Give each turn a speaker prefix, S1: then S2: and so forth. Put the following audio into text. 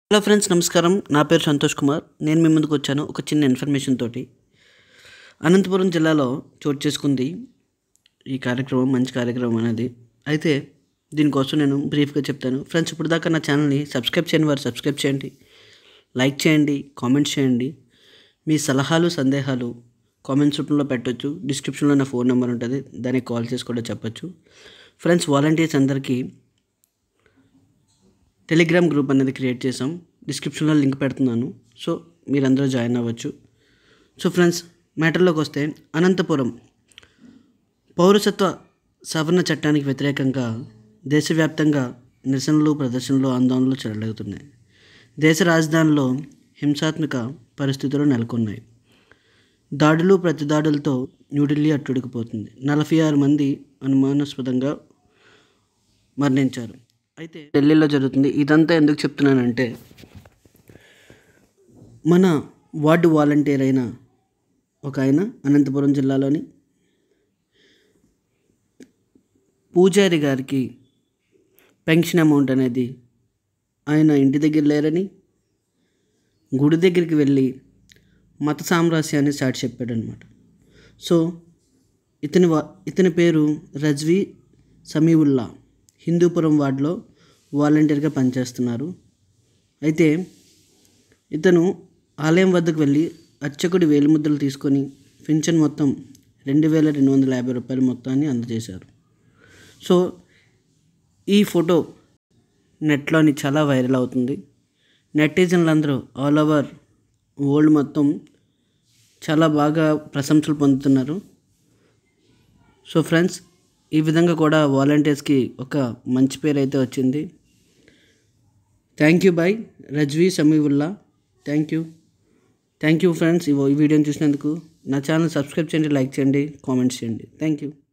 S1: hello friends నమస్కారం నా పేరు సంతోష్ కుమార్ నేను మీ ముందుకు వచ్చాను ఒక చిన్న ఇన్ఫర్మేషన్ తోటి అనంతపురం జిల్లాలో చోటు చేసుకుంది ఈ కార్యక్రమం మంచి కార్యక్రమం అనేది అయితే దీనికోసం నేను బ్రీఫ్గా చెప్తాను ఫ్రెండ్స్ ఇప్పుడు దాకా నా ఛానల్ని సబ్స్క్రైబ్ చేయని వారు సబ్స్క్రైబ్ చేయండి లైక్ చేయండి కామెంట్స్ చేయండి మీ సలహాలు సందేహాలు కామెంట్స్ రూపంలో పెట్టొచ్చు డిస్క్రిప్షన్లో నా ఫోన్ నెంబర్ ఉంటుంది దానికి కాల్ చేసి కూడా చెప్పొచ్చు ఫ్రెండ్స్ వాలంటీర్స్ అందరికీ టెలిగ్రామ్ గ్రూప్ అనేది క్రియేట్ చేసాం డిస్క్రిప్షన్లో లింక్ పెడుతున్నాను సో మీరందరూ జాయిన్ అవ్వచ్చు సో ఫ్రెండ్స్ మ్యాటర్లోకి వస్తే అనంతపురం పౌరసత్వ సవరణ చట్టానికి వ్యతిరేకంగా దేశవ్యాప్తంగా నిరసనలు ప్రదర్శనలు ఆందోళనలు చెలరేగుతున్నాయి దేశ రాజధానిలో హింసాత్మక పరిస్థితులు నెలకొన్నాయి దాడులు ప్రతిదాడులతో న్యూఢిల్లీ అట్టుడికిపోతుంది నలభై ఆరు మంది అనుమానాస్పదంగా మరణించారు అయితే ఢిల్లీలో జరుగుతుంది ఇదంతా ఎందుకు చెప్తున్నానంటే మన వార్డు వాలంటీర్ అయిన ఒక ఆయన అనంతపురం జిల్లాలోని పూజారి గారికి పెన్షన్ అమౌంట్ అనేది ఆయన ఇంటి దగ్గర లేరని గుడి దగ్గరికి వెళ్ళి మత సామరస్యాన్ని చాటి చెప్పాడు అనమాట సో ఇతని వా ఇతని పేరు రజ్వీ సమీవుల్లా హిందూపురం వార్డులో వాలంటీర్గా పనిచేస్తున్నారు అయితే ఇతను ఆలయం వద్దకు వెళ్ళి అర్చకుడి వేలిముద్రలు తీసుకొని పింఛన్ మొత్తం రెండు వేల రెండు వందల యాభై రూపాయల మొత్తాన్ని అందజేశారు సో ఈ ఫోటో నెట్లోని చాలా వైరల్ అవుతుంది నెటిజన్లు అందరూ ఆల్ ఓవర్ వరల్డ్ మొత్తం చాలా బాగా ప్రశంసలు పొందుతున్నారు సో ఫ్రెండ్స్ ఈ విధంగా కూడా వాలంటీర్స్కి ఒక మంచి పేరు అయితే వచ్చింది thank you bye Rizvi Samiullah thank you thank you friends ఈ వీడియోని చూసినందుకు నా ఛానల్ సబ్స్క్రైబ్ చేయండి లైక్ చేయండి కామెంట్స్ చేయండి థ్యాంక్ యూ